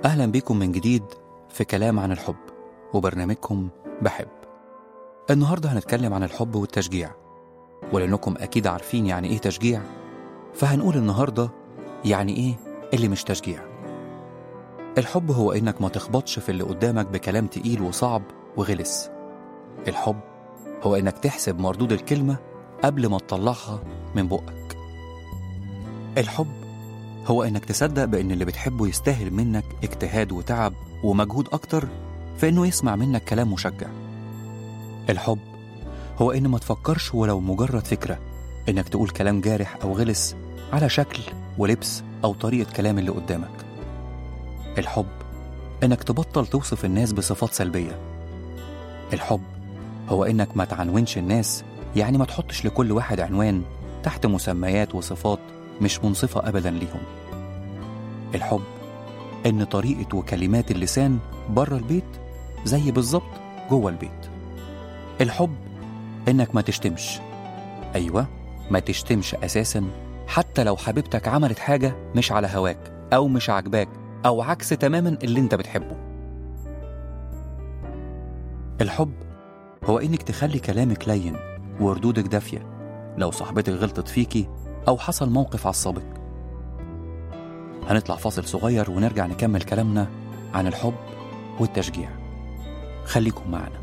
أهلا بكم من جديد في كلام عن الحب وبرنامجكم بحب النهاردة هنتكلم عن الحب والتشجيع ولأنكم أكيد عارفين يعني إيه تشجيع فهنقول النهاردة يعني إيه اللي مش تشجيع الحب هو إنك ما تخبطش في اللي قدامك بكلام تقيل وصعب وغلس الحب هو إنك تحسب مردود الكلمة قبل ما تطلعها من بقك الحب هو إنك تصدق بإن اللي بتحبه يستاهل منك اجتهاد وتعب ومجهود أكتر في إنه يسمع منك كلام مشجع. الحب هو إن ما تفكرش ولو مجرد فكرة إنك تقول كلام جارح أو غلس على شكل ولبس أو طريقة كلام اللي قدامك. الحب إنك تبطل توصف الناس بصفات سلبية. الحب هو إنك ما تعنونش الناس يعني ما تحطش لكل واحد عنوان تحت مسميات وصفات مش منصفة أبدا ليهم الحب إن طريقة وكلمات اللسان بره البيت زي بالظبط جوه البيت الحب إنك ما تشتمش أيوة ما تشتمش أساسا حتى لو حبيبتك عملت حاجة مش على هواك أو مش عاجباك أو عكس تماما اللي أنت بتحبه الحب هو إنك تخلي كلامك لين وردودك دافية لو صاحبتك غلطت فيكي أو حصل موقف عصبك هنطلع فاصل صغير ونرجع نكمل كلامنا عن الحب والتشجيع خليكم معنا